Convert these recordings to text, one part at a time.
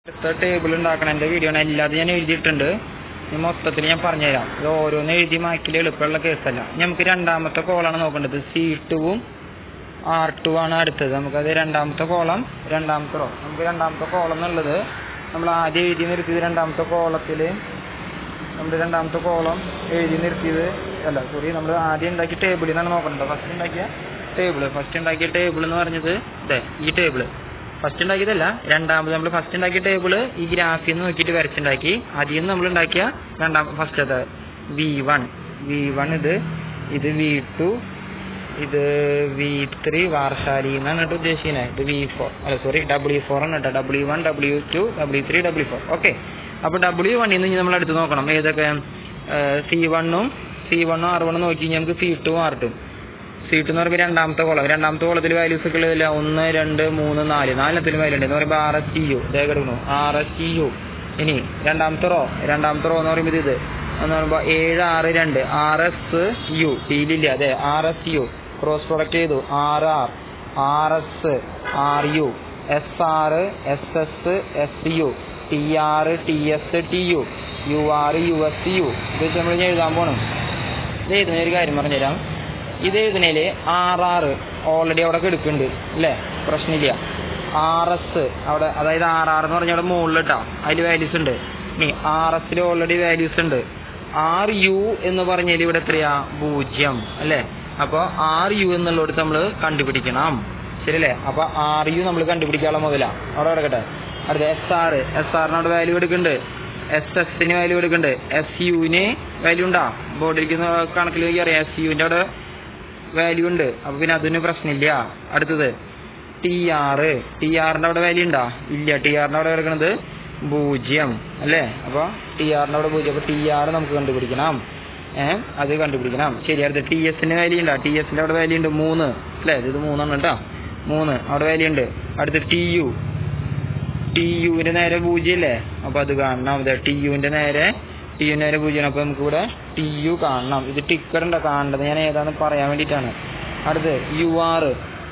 അടുത്ത table ഉണ്ടാക്കണതിന്റെ video ആണ് എല്ലാതും ഞാൻ എഴുതിയിട്ടുണ്ട് ഇനി മൊത്തത്തിൽ ഞാൻ പറഞ്ഞുതരാം ഇത് ഓരോന്ന് എഴുതി മാക്കിൽ എളുപ്പമുള്ള കേസല്ല ഇനി നമുക്ക് രണ്ടാമത്തെ കോളാണ് നോക്കേണ്ടത് സി ടുവും ആർ ടു ആണ് അടുത്തത് നമുക്കത് രണ്ടാമത്തെ കോളം രണ്ടാമത്തെ റോ നമുക്ക് രണ്ടാമത്തെ കോളം എന്നുള്ളത് നമ്മൾ ആദ്യം എഴുതി നിർത്തിയത് രണ്ടാമത്തെ കോളത്തിൽ നമ്മൾ രണ്ടാമത്തെ കോളം എഴുതി നിർത്തിയത് അല്ല സോറി നമ്മൾ ആദ്യം ഉണ്ടാക്കിയ ടേബിളിൽ നിന്നാണ് നോക്കേണ്ടത് ഫസ്റ്റ് ഉണ്ടാക്കിയ ടേബിൾ ഫസ്റ്റ് ഉണ്ടാക്കിയ ടേബിൾ എന്ന് പറഞ്ഞത് ഇതേ ഈ ടേബിൾ ഫസ്റ്റ് ഉണ്ടാക്കിയതല്ല രണ്ടാമത് നമ്മൾ ഫസ്റ്റ് ഉണ്ടാക്കിയ ടേബിൾ ഈ ഗ്രാഫിൽ നിന്ന് നോക്കിയിട്ട് വരച്ചുണ്ടാക്കി അതിൽ നിന്ന് നമ്മൾ ഉണ്ടാക്കിയ രണ്ടാം ഫസ്റ്റത്തെ വി വൺ വി വൺ ഇത് ഇത് വി ടു ഇത് വി ത്രീ വാർഷാലി എന്നാണ് കേട്ടോ ഉദ്ദേശിക്കുന്നത് ഇത് വി ഫോർ അല്ല സോറി ഡബ്ല്യു ഫോർ ആണ് കേട്ടോ W one W two W three W four okay അപ്പോൾ ഡബ്ല്യു വണ്ണിൽ നിന്ന് നമ്മൾ എടുത്ത് നോക്കണം ഏതൊക്കെ സി വണ്ണും സി വണ്ണും ആർ വണ്ണും നോക്കി കഴിഞ്ഞാൽ നമുക്ക് C two R two C two എന്ന് പറയുമ്പോൾ രണ്ടാമത്തെ കോളം രണ്ടാമത്തെ കോളത്തിൽ വാല്യൂസ് ഒക്കെ ഉള്ളതില്ല ഒന്ന് രണ്ട് മൂന്ന് നാല് നാലെണ്ണത്തിൽ വാല്യൂ ഉണ്ട് എന്ന് പറയുമ്പോൾ ആർ എസ് ടി യു ഇതേ കിടക്കുന്നു ആർ എസ് ടി യു ഇനി രണ്ടാമത്തെ റോ രണ്ടാമത്തെ റോ എന്ന് പറയുമ്പോൾ ഇത് എന്ന് പറയുമ്പോൾ ഏഴ് ആറ് രണ്ട് ആർ എസ് യു ടിയിലില്ല അതെ R S U cross product ചെയ്തു R R R S R U S R S S S U T R T S T U U R U S U ഇത് വെച്ച് നമ്മൾ ഇനി എഴുതാൻ പോണം ഇത് എഴുതുന്ന ഒരു കാര്യം പറഞ്ഞുതരാം ഇത് എഴുതുന്നതില് ആർ ആർ ഓൾറെഡി അവിടെ കിടക്കുന്നുണ്ട് അല്ലേ പ്രശ്നമില്ല ആർ എസ് അവിടെ അതായത് ആർ ആർ എന്ന് പറഞ്ഞാൽ അവിടെ മുകളിൽ ഇട്ടാ അതിൽ വാല്യൂസ് ഉണ്ട് ഇനി ആർ എസിൽ ഓൾറെഡി വാല്യൂസ് ഉണ്ട് ആർ യു എന്ന് പറഞ്ഞാൽ ഇവിടെ എത്രയാ പൂജ്യം അല്ലേ അപ്പോൾ ആർ യു എന്നുള്ളടത്ത് നമ്മൾ കണ്ടുപിടിക്കണം ശരിയല്ലേ അപ്പൊ ആർ യു നമ്മൾ കണ്ടുപിടിക്കാനുള്ള മുതലാ അവിടെ കിടക്കട്ടെ അടുത്ത എസ് ആർ എസ് ആറിന് അവിടെ വാല്യൂ എടുക്കുന്നുണ്ട് എസ് എസിന് വാല്യൂ എടുക്കുന്നുണ്ട് എസ് യുവിന് വാല്യൂ ഉണ്ടാ ബോർഡിലിരിക്കുന്ന കണക്കിൽ അറിയാം എസ് യുവിന്റെ അവിടെ വാല്യൂ ഉണ്ട് അപ്പൊ പിന്നെ അതിന് പ്രശ്നമില്ല അടുത്തത് ടി ആർ ടി ആറിന്റെ അവിടെ വാല്യൂ ഉണ്ടാ ഇല്ല ടി ആറിന്റെ അവിടെ കിടക്കുന്നത് പൂജ്യം അല്ലേ അപ്പൊ ടി ആറിന്റെ അവിടെ പൂജ്യം അപ്പൊ ടി ആർ നമുക്ക് കണ്ടുപിടിക്കണം ഏഹ് അത് കണ്ടുപിടിക്കണം ശരി അടുത്ത ടി എസിന് വാല്യൂ ഉണ്ടാ ടി എസിന്റെ അവിടെ വാല്യൂ ഉണ്ട് മൂന്ന് അല്ലേ ഇത് മൂന്നെണ്ണം കേട്ടോ മൂന്ന് അവിടെ വാല്യൂ ഉണ്ട് അടുത്ത് ടി യു ടി യുവിന്റെ നേരെ പൂജ്യം അല്ലേ അപ്പൊ അത് കാണണം അതെ ടി യുവിന്റെ നേരെ ടി യു നേരെ പൂജ്യം അപ്പൊ നമുക്ക് ഇവിടെ ടി യു കാണണം ഇത് ടിക്കറ്റ് ഉണ്ടോ കാണേണ്ടത് ഞാൻ ഏതാണെന്ന് പറയാൻ വേണ്ടിയിട്ടാണ് അടുത്ത് യു ആർ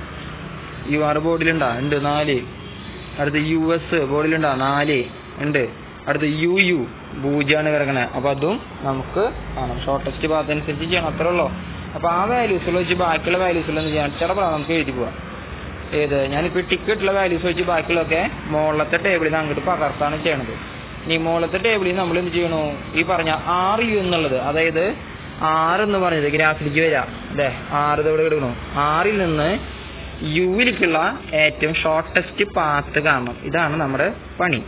യു ആർ ബോർഡിലുണ്ടാ ഉണ്ട് നാല് അടുത്ത് യു എസ് ബോർഡിലുണ്ടാ നാല് ഉണ്ട് അടുത്ത് യു യു പൂജ്യമാണ് കിടക്കണേ അപ്പൊ അതും നമുക്ക് കാണാം ഷോർട്ടസ്റ്റ് പാത്ത് അനുസരിച്ച് ചെയ്യണം അത്രേ ഉള്ളൂ അപ്പൊ ആ വാല്യൂസുകൾ വെച്ച് ബാക്കിയുള്ള വാല്യൂസുകൾ എന്ത് ചെയ്യാൻ ചിലപ്പോൾ നമുക്ക് എഴുതി പോവാം ഏത് ഞാനിപ്പോൾ ടിക്കറ്റുള്ള വാല്യൂസ് വെച്ച് ബാക്കിയുള്ളതൊക്കെ മുകളിലത്തെ ടേബിളിൽ നിന്ന് അങ്ങോട്ട് പകർത്താണ് ചെയ്യണത് ഇനി മുകളിലത്തെ ടേബിളിൽ നമ്മൾ എന്ത് ചെയ്യണു ഈ പറഞ്ഞ ആർ യു എന്നുള്ളത് അതായത് ആറ് എന്ന് പറഞ്ഞത് ഗ്രാഫിലേക്ക് വരാം അതെ ആറ് ഇവിടെ കിടക്കണു ആറിൽ നിന്ന് യുവിലേക്കുള്ള ഏറ്റവും ഷോർട്ടസ്റ്റ് പാത്ത് കാണണം ഇതാണ് നമ്മുടെ പണി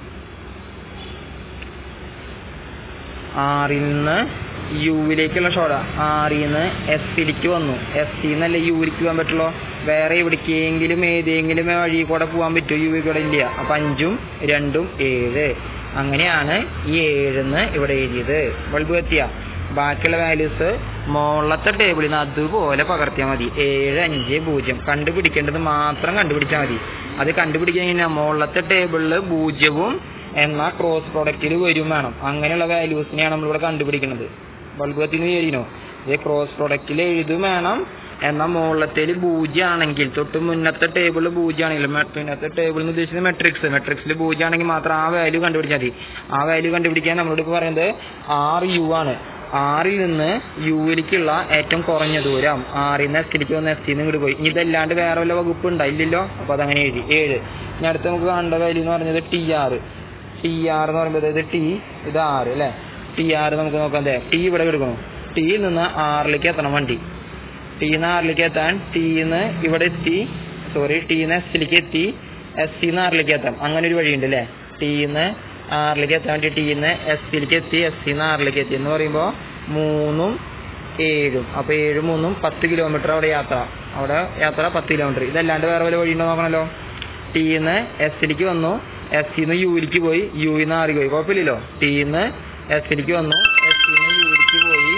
ആറിൽ നിന്ന് യുവിലേക്കുള്ള ഷോർട്ട് ആറിൽ നിന്ന് എസിലേക്ക് വന്നു എസ് എന്നല്ല യുവിലേക്ക് പോകാൻ പറ്റുള്ളൂ വേറെ എവിടേക്കെങ്കിലും ഏതെങ്കിലും വഴി കൂടെ പോകാൻ പറ്റുമോ യു കൂടെ ഇല്ല അപ്പൊ അഞ്ചും രണ്ടും ഏഴ് അങ്ങനെയാണ് ഈ ഏഴെന്ന് ഇവിടെ എഴുതിയത് ബൾബ് എത്തിയ ബാക്കിയുള്ള വാല്യൂസ് മുകളിലത്തെ ടേബിളിൽ നിന്ന് അതുപോലെ പകർത്തിയാൽ മതി ഏഴ് അഞ്ച് പൂജ്യം കണ്ടുപിടിക്കേണ്ടത് മാത്രം കണ്ടുപിടിച്ചാൽ മതി അത് കണ്ടുപിടിക്കാൻ കഴിഞ്ഞാൽ മുകളിലത്തെ ടേബിളിൽ പൂജ്യവും എന്നാൽ ക്രോസ് പ്രൊഡക്റ്റിൽ വരും വേണം അങ്ങനെയുള്ള വാല്യൂസിനെയാണ് നമ്മളിവിടെ കണ്ടുപിടിക്കുന്നത് ബൾബ് കത്തിന് വിചാരിക്കണോ ഇത് ക്രോസ് പ്രൊഡക്റ്റിൽ എഴുതും വേണം എന്നാൽ മുകളിലത്തേൽ പൂജ്യമാണെങ്കിൽ തൊട്ട് മുന്നത്തെ ടേബിൾ പൂജ്യമാണെങ്കിൽ പിന്നത്തെ ടേബിൾ എന്ന് ഉദ്ദേശിച്ചത് മെട്രിക്സ് മെട്രിക്സിൽ പൂജ്യമാണെങ്കിൽ മാത്രം ആ വാല്യൂ കണ്ടുപിടിച്ചാൽ മതി ആ വാല്യൂ കണ്ടുപിടിക്കാൻ നമ്മളോട് ഇപ്പോൾ പറയുന്നത് ആർ യു ആണ് ആറിൽ നിന്ന് യുവിലേക്കുള്ള ഏറ്റവും കുറഞ്ഞ ദൂരം ആറിൽ നിന്ന് എസിലേക്ക് വന്ന് എസ് നിന്ന് ഇങ്ങോട്ട് പോയി ഇനി ഇതല്ലാണ്ട് വേറെ വല്ല വകുപ്പ് ഉണ്ടോ ഇല്ലല്ലോ അപ്പൊ അതങ്ങനെ എഴുതി ഏഴ് ഇനി അടുത്ത് നമുക്ക് കാണേണ്ട വാല്യൂ എന്ന് പറഞ്ഞത് ടി ആർ ടി ആർ എന്ന് പറയുമ്പോൾ ഇത് ടി ഇത് ആറ് അല്ലേ ടി ആർ നമുക്ക് നോക്കാം അതെ ടി ഇവിടെ എടുക്കണം ടിയിൽ നിന്ന് ആറിലേക്ക് എത്തണം വണ്ടി ടിന്ന് ആറിലേക്ക് എത്താൻ ടിന്ന് ഇവിടെ എത്തി സോറി ടിന്ന് എസിലേക്ക് എത്തി എസ് സിന്ന് ആറിലേക്ക് എത്താം അങ്ങനെ ഒരു വഴിയുണ്ട് അല്ലേ ടിന്ന് ആറിലേക്ക് എത്താൻ വേണ്ടി ടിന്ന് എസിലേക്ക് എത്തി എസ് സിന്ന് ആറിലേക്ക് എത്തി എന്ന് പറയുമ്പോൾ മൂന്നും ഏഴും അപ്പൊ ഏഴും മൂന്നും പത്ത് കിലോമീറ്റർ അവിടെ യാത്ര അവിടെ യാത്ര പത്ത് കിലോമീറ്റർ ഇതല്ലാണ്ട് വേറെ വല്ല വഴിയുണ്ടോ നോക്കണല്ലോ ടിന്ന് എസിലേക്ക് വന്നു എസിന്ന് യുവിലേക്ക് പോയി യുവിന്ന് ആറിലേക്ക് പോയി കുഴപ്പമില്ലല്ലോ ടിന്ന് എസിലേക്ക് വന്നു എസിന്ന് യുവിലേക്ക് പോയി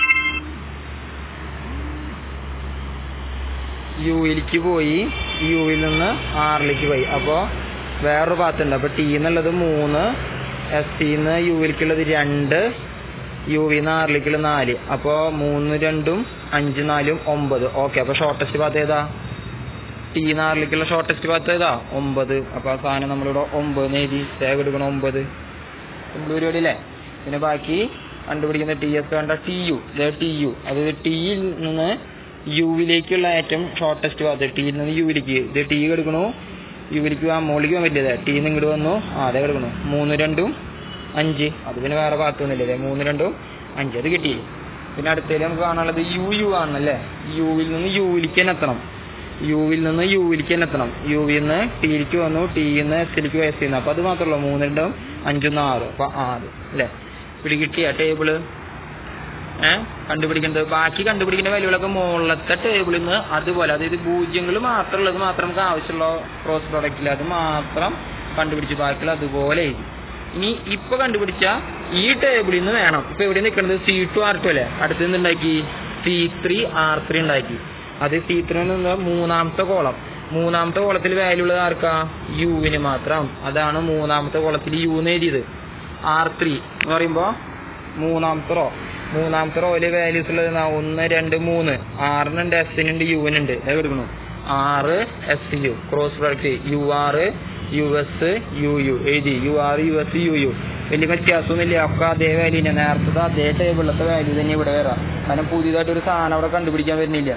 യുവിലേക്ക് പോയി യുവിൽ നിന്ന് ആറിലേക്ക് പോയി അപ്പോൾ വേറൊരു പാത്തുണ്ട് അപ്പോൾ ടി എന്നുള്ളത് മൂന്ന് എസ് സിന്ന് യുവിലേക്കുള്ളത് രണ്ട് യുവിന്ന് ആറിലേക്കുള്ള നാല് അപ്പോൾ മൂന്ന് രണ്ടും അഞ്ച് നാലും ഒമ്പത് ഓക്കെ അപ്പോൾ ഷോർട്ടസ്റ്റ് പാത്ത് ഏതാ ടി നാറിലേക്കുള്ള ഷോർട്ടസ്റ്റ് പാത്ത് ഏതാ ഒമ്പത് അപ്പൊ ആ സാധനം നമ്മളിവിടെ ഒമ്പത് എഴുതി സേവ് എടുക്കണം ഒമ്പത് സിമ്പിൾ പരിപാടി അല്ലേ പിന്നെ ബാക്കി കണ്ടുപിടിക്കുന്ന ടി എസ് വേണ്ട ടി യു ടി യു അതായത് ടിയിൽ നിന്ന് യുവിലേക്കുള്ള ഏറ്റവും ഷോർട്ടസ്റ്റ് പാത്ത് ടിയിൽ നിന്ന് യുവിലേക്ക് ഇത് ടി എടുക്കണു യുവിലേക്ക് ആ മുകളിലേക്ക് പോകാൻ പറ്റിയത് ടി നിന്ന് ഇങ്ങോട്ട് വന്നു ആ അതെ കിടക്കണു മൂന്ന് രണ്ടും അഞ്ച് അത് പിന്നെ വേറെ പാത്തൊന്നുമില്ലേ മൂന്ന് രണ്ടും അഞ്ച് അത് കിട്ടി പിന്നെ അടുത്തതിൽ നമുക്ക് കാണാനുള്ളത് യു യു ആണല്ലേ യുവിൽ നിന്ന് യുവിലേക്ക് തന്നെ എത്തണം യുവിൽ നിന്ന് യുവിലേക്ക് തന്നെ എത്തണം യുവിൽ നിന്ന് ടിയിലേക്ക് വന്നു ടിയിൽ നിന്ന് എസിലേക്ക് എസ് ചെയ്യുന്നു അപ്പൊ അത് മാത്രമല്ല മൂന്ന് രണ്ടും അഞ്ചൊന്നും ആറ് അപ്പൊ ആറ് അല്ലേ പിടി കിട്ടിയ ടേബിള് ഏഹ് കണ്ടുപിടിക്കുന്നത് ബാക്കി കണ്ടുപിടിക്കുന്ന വാല്യൂകളൊക്കെ മുകളിലത്തെ ടേബിളിൽ നിന്ന് അതുപോലെ അതായത് പൂജ്യങ്ങൾ മാത്രമുള്ളത് മാത്രം നമുക്ക് ആവശ്യമുള്ള ക്രോസ് പ്രൊഡക്റ്റിൽ അത് മാത്രം കണ്ടുപിടിച്ച് ബാക്കിയുള്ള അതുപോലെ എഴുതി ഇനി ഇപ്പൊ കണ്ടുപിടിച്ച ഈ ടേബിളിൽ നിന്ന് വേണം ഇപ്പൊ എവിടെ നിൽക്കുന്നത് സി ടു ആർ ടു അല്ലേ അടുത്ത് നിന്ന് ഉണ്ടാക്കി സി ത്രീ ആർ ത്രീ ഉണ്ടാക്കി അത് സി ത്രീ നിന്ന് മൂന്നാമത്തെ കോളം മൂന്നാമത്തെ കോളത്തിൽ വാല്യൂ ഉള്ളത് ആർക്കാ യുവിന് മാത്രം അതാണ് മൂന്നാമത്തെ കോളത്തിൽ യു എന്ന് എഴുതിയത് ആർ ത്രീ എന്ന് പറയുമ്പോ മൂന്നാമത്തെ റോ മൂന്നാമത്തെ റോയില് വാല്യൂസ് ഉള്ളത് എന്നാ? ഒന്ന് രണ്ട് മൂന്ന് ആറിനുണ്ട് എസിനുണ്ട് യുവിനുണ്ട് അത് എടുക്കണു R S U cross product U R U S U U എഴുതി U R U S U U വലിയ വ്യത്യാസമൊന്നുമില്ല ഒക്കെ അതേ വാല്യൂ തന്നെ നേരത്തെ അതേ ടേബിളിലത്തെ വാല്യൂ തന്നെ ഇവിടെ വരാം കാരണം പുതിയതായിട്ട് ഒരു സാധനം അവിടെ കണ്ടുപിടിക്കാൻ വരുന്നില്ല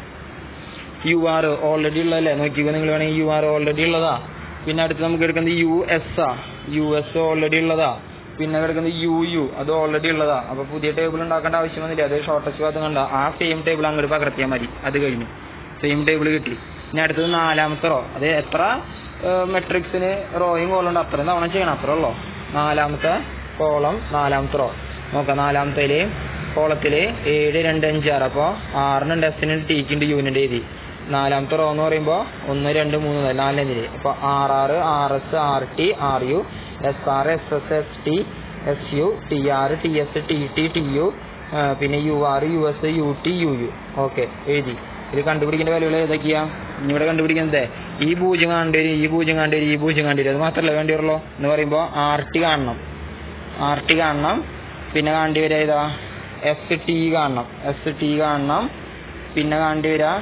യു ആർ ഓൾറെഡി ഉള്ളതല്ലേ നോക്കിക്കോ നിങ്ങൾ വേണമെങ്കിൽ യു ആർ ഓൾറെഡി ഉള്ളതാ പിന്നെ അടുത്ത് നമുക്ക് എടുക്കുന്നത് യു എസ് ആ യു എസ് ഓൾറെഡി ഉള്ളതാ പിന്നെ കിടക്കുന്നത് യു യു അത് ഓൾറെഡി ഉള്ളതാ അപ്പൊ പുതിയ ടേബിൾ ഉണ്ടാക്കേണ്ട ആവശ്യം വന്നില്ല അത് ഷോർട്ടസ്റ്റ് ഭാഗത്ത് കണ്ട ആ സെയിം ടേബിൾ അങ്ങോട്ട് പകർത്തിയാൽ മതി അത് കഴിഞ്ഞു സെയിം ടേബിൾ കിട്ടി ഇനി അടുത്തത് നാലാമത്തെ റോ അത് എത്ര മെട്രിക്സിന് റോയും കോളം ഉണ്ട് അത്രയും തവണ ചെയ്യണം അത്രേ ഉള്ളൂ നാലാമത്തെ കോളം നാലാമത്തെ റോ നോക്കാം നാലാമത്തേല് കോളത്തില് ഏഴ് രണ്ട് അഞ്ച് ആറ് അപ്പൊ ആറിനുണ്ട് എസിനുണ്ട് ടിക്കുണ്ട് യുവിനുണ്ട് എഴുതി നാലാമത്തെ റോ എന്ന് പറയുമ്പോ ഒന്ന് രണ്ട് മൂന്ന് നാല് നാലിനെതിരെ അപ്പൊ R R R S R T R U S R S S S T S U T R T S T T T U പിന്നെ U R U S U T U U okay എഴുതി ഇത് കണ്ടുപിടിക്കേണ്ട വാല്യൂകൾ ഏതൊക്കെയാ ഇനി ഇവിടെ കണ്ടുപിടിക്കുന്നത് ഈ പൂജ്യം കാണേണ്ടി വരും ഈ പൂജ്യം കാണേണ്ടി വരും ഈ പൂജ്യം കാണേണ്ടി വരും അത് മാത്രമല്ല വേണ്ടി വരുള്ളൂ എന്ന് പറയുമ്പോൾ ആർ ടി കാണണം ആർ ടി കാണണം പിന്നെ കാണേണ്ടി വരിക ഏതാ എസ് ടി കാണണം എസ് ടി കാണണം പിന്നെ കാണേണ്ടി വരിക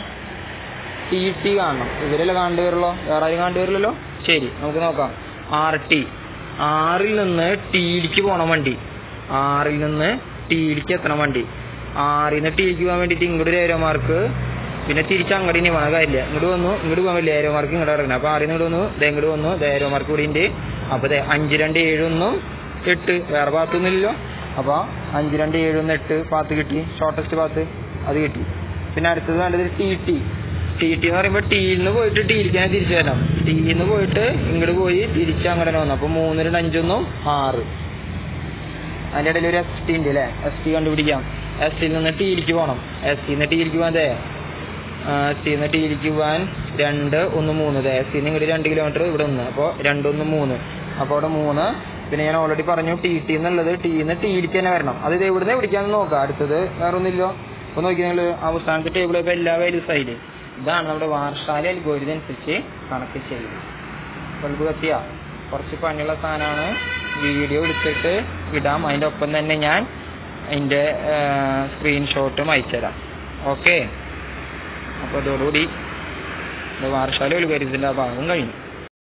ടി ടി കാണണം ഇവരല്ലേ കാണേണ്ടി വരുള്ളൂ വേറെ ആരും കാണേണ്ടി വരില്ലല്ലോ ശരി നമുക്ക് നോക്കാം ആർ ടി ആറിൽ നിന്ന് ടിയിലേക്ക് പോണ വണ്ടി ആറിൽ നിന്ന് ടിയിലേക്ക് എത്തണ വണ്ടി ആറിൽ നിന്ന് ടിയിലേക്ക് പോകാൻ വേണ്ടിയിട്ട് ഇങ്ങോട്ട് ഒരു ഏരോ മാർക്ക് പിന്നെ തിരിച്ച് അങ്ങോട്ട് ഇനി പോണ കാര്യമില്ല ഇങ്ങോട്ട് വന്നു ഇങ്ങോട്ട് പോകാൻ വലിയ ഏരോ മാർക്ക് ഇങ്ങോട്ട് ഇറങ്ങണം അപ്പൊ ആറിൽ നിന്ന് ഇങ്ങോട്ട് വന്നു ദേ ഇങ്ങോട്ട് വന്നു ദേ ഏരോ മാർക്ക് കൂടി ഉണ്ട് അപ്പൊ ദേ അഞ്ച് രണ്ട് ഏഴ് ഒന്നും എട്ട് വേറെ പാത്തൊന്നുമില്ലല്ലോ അപ്പൊ അഞ്ച് രണ്ട് ഏഴ് ഒന്ന് എട്ട് പാത്ത് കിട്ടി ഷോർട്ടസ്റ്റ് പാത്ത് അത് കിട്ടി പിന്നെ അടുത്തത് വേണ്ടത് ടി ടി ടി ടി എന്ന് പറയുമ്പോൾ ടിയിൽ നിന്ന് പോയിട്ട് ടിയിലേക്ക് തിരിച്ചു വരണം ടിയിൽ നിന്ന് പോയിട്ട് ഇങ്ങോട്ട് പോയി തിരിച്ച് അങ്ങനെ വന്നു അപ്പൊ മൂന്ന് രണ്ട് അഞ്ചൊന്നും ആറ് അതിന്റെ ഇടയിൽ ഒരു എസ് ടി ഉണ്ട് അല്ലേ എസ് ടി കണ്ടുപിടിക്കാം എസ് ടിയിൽ നിന്ന് ടിയിലേക്ക് പോകണം എസ് ടിയിൽ നിന്ന് ടിയിലേക്ക് പോകാൻ എസ് ടിയിൽ നിന്ന് ടിയിലേക്ക് പോകാൻ രണ്ട് ഒന്ന് മൂന്ന് എസ് ടിയിൽ നിന്ന് ഇങ്ങോട്ട് രണ്ട് കിലോമീറ്റർ ഇവിടെ ഒന്ന് അപ്പോൾ രണ്ടൊന്ന് മൂന്ന് അപ്പോൾ അവിടെ മൂന്ന് പിന്നെ ഞാൻ ഓൾറെഡി പറഞ്ഞു ടി ടി എന്നുള്ളത് ടി നിന്ന് ടിയിലേക്ക് തന്നെ വരണം അത് ഇത് എവിടുന്ന് പിടിക്കാന്ന് നോക്കാം അടുത്തത് വേറെ ഒന്നുമില്ലോ അപ്പൊ നോക്കി നിങ്ങൾ അവസാനത്തെ ടേബിൾ ഇപ്പൊ എല്ലാ വാല്യൂസ് ആയില്ലേ ഇതാണ് നമ്മുടെ വാർഷാല അൽഗോരിതം അനുസരിച്ച് കണക്ക് ചെയ്യുന്നത് ബൾബ് കത്തിയ കുറച്ച് പണിയുള്ള സാധനമാണ് വീഡിയോ എടുത്തിട്ട് ഇടാം അതിന്റെ ഒപ്പം തന്നെ ഞാൻ അതിന്റെ സ്ക്രീൻഷോട്ടും അയച്ചുതരാം ഓക്കെ അപ്പോൾ അതോടുകൂടി വാർഷാല അൽഗോരിതത്തിന്റെ ആ ഭാഗം കഴിഞ്ഞു